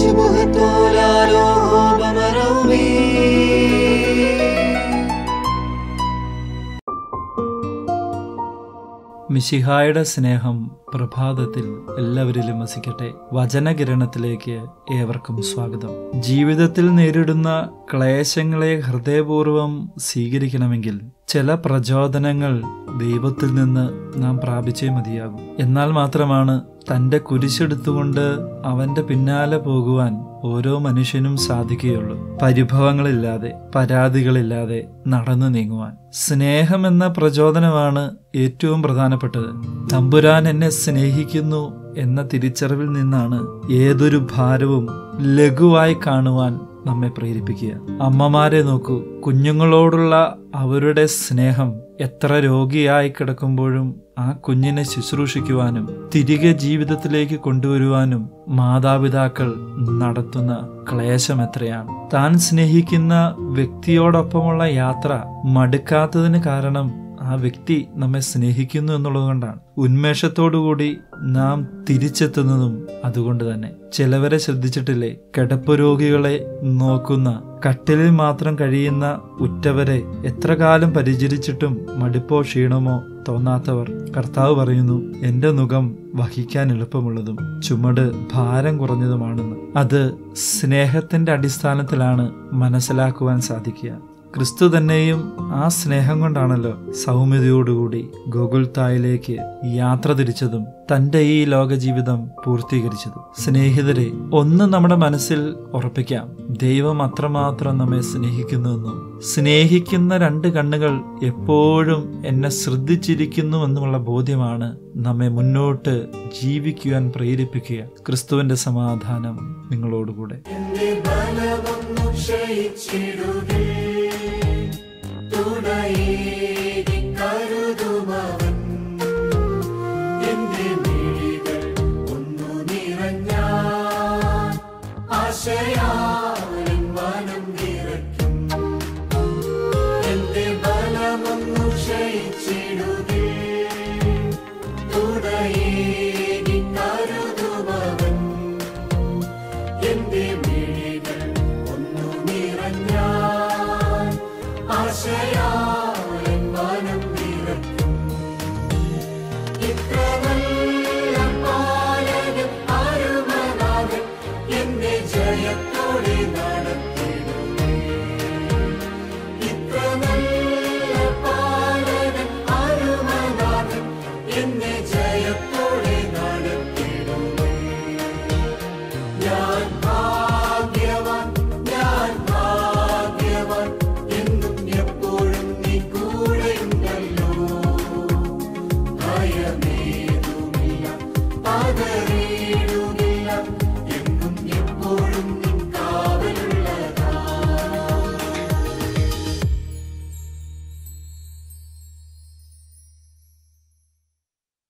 شبهة لا له بمرومي മിശിഹായുടെ സ്നേഹം പ്രഭാതത്തിൽ എല്ലാവരിലും വസിക്കട്ടെ വചനകിരണത്തിലേക്ക് ഏവർക്കും സ്വാഗതം ജീവിതത്തിൽ നേരിടുന്ന ക്ലേശങ്ങളെ ഹൃദയപൂർവ്വം സ്വീകരിക്കണമെങ്കിൽ ചില പ്രചോദനങ്ങൾ ദൈവത്തിൽ നിന്ന് നാം പ്രാപിച്ചേ മതിയാകും എന്നാൽ മാത്രമാണ് തൻ്റെ കുരിശെടുത്തുകൊണ്ട് അവൻ്റെ പിന്നാലെ പോകുവാൻ ഓരോ മനുഷ്യനും സാധിക്കുകയുള്ളൂ പരിഭവങ്ങളില്ലാതെ പരാതികളില്ലാതെ നടന്നു നീങ്ങുവാൻ സ്നേഹം എന്ന പ്രചോദനമാണ് ഏറ്റവും പ്രധാനപ്പെട്ടത് തമ്പുരാൻ എന്നെ സ്നേഹിക്കുന്നു എന്ന തിരിച്ചറിവിൽ നിന്നാണ് ഏതൊരു ഭാരവും ലഘുവായി കാണുവാൻ നമ്മെ പ്രേരിപ്പിക്കുക അമ്മമാരെ നോക്കൂ കുഞ്ഞുങ്ങളോടുള്ള അവരുടെ സ്നേഹം എത്ര രോഗിയായി കിടക്കുമ്പോഴും ആ കുഞ്ഞിനെ ശുശ്രൂഷിക്കുവാനും തിരികെ ജീവിതത്തിലേക്ക് കൊണ്ടുവരുവാനും മാതാപിതാക്കൾ നടത്തുന്ന ക്ലേശം എത്രയാണ് താൻ സ്നേഹിക്കുന്ന വ്യക്തിയോടൊപ്പമുള്ള യാത്ര മടുക്കാത്തതിന് കാരണം ആ വ്യക്തി നമ്മെ സ്നേഹിക്കുന്നു എന്നുള്ളത് കൊണ്ടാണ് ഉന്മേഷത്തോടുകൂടി നാം തിരിച്ചെത്തുന്നതും അതുകൊണ്ട് തന്നെ ചിലവരെ ശ്രദ്ധിച്ചിട്ടില്ലേ കിടപ്പ് രോഗികളെ നോക്കുന്ന കട്ടിലിൽ മാത്രം കഴിയുന്ന ഉറ്റവരെ എത്ര കാലം പരിചരിച്ചിട്ടും മടുപ്പോ ക്ഷീണമോ തോന്നാത്തവർ കർത്താവ് പറയുന്നു എന്റെ മുഖം വഹിക്കാൻ എളുപ്പമുള്ളതും ചുമട് ഭാരം കുറഞ്ഞതുമാണെന്ന് അത് സ്നേഹത്തിന്റെ അടിസ്ഥാനത്തിലാണ് മനസ്സിലാക്കുവാൻ സാധിക്കുക ക്രിസ്തു തന്നെയും ആ സ്നേഹം കൊണ്ടാണല്ലോ സൗമ്യതയോടുകൂടി ഗോകുൽത്തായിലേക്ക് യാത്ര തിരിച്ചതും തന്റെ ഈ ലോക ജീവിതം പൂർത്തീകരിച്ചതും സ്നേഹിതരെ ഒന്ന് നമ്മുടെ മനസ്സിൽ ഉറപ്പിക്കാം ദൈവം അത്രമാത്രം നമ്മെ സ്നേഹിക്കുന്നുവെന്നും സ്നേഹിക്കുന്ന രണ്ട് കണ്ണുകൾ എപ്പോഴും എന്നെ ശ്രദ്ധിച്ചിരിക്കുന്നു എന്നുമുള്ള ബോധ്യമാണ് നമ്മെ മുന്നോട്ട് ജീവിക്കുവാൻ പ്രേരിപ്പിക്കുക ക്രിസ്തുവിന്റെ സമാധാനം നിങ്ങളോടുകൂടെ എന്റെ ബലമൊന്നു ക്ഷയിച്ചിടുകേ തുണയേകി കരുതുമവൻ എന്റെ മിഴികൾ ഒന്നു നിറഞ്ഞാൽ ആശയാവൻ മനം നിറയ്ക്കും എന്റെ ബലമൊന്നു ക്ഷയിച്ചിടുകേ തുണയേ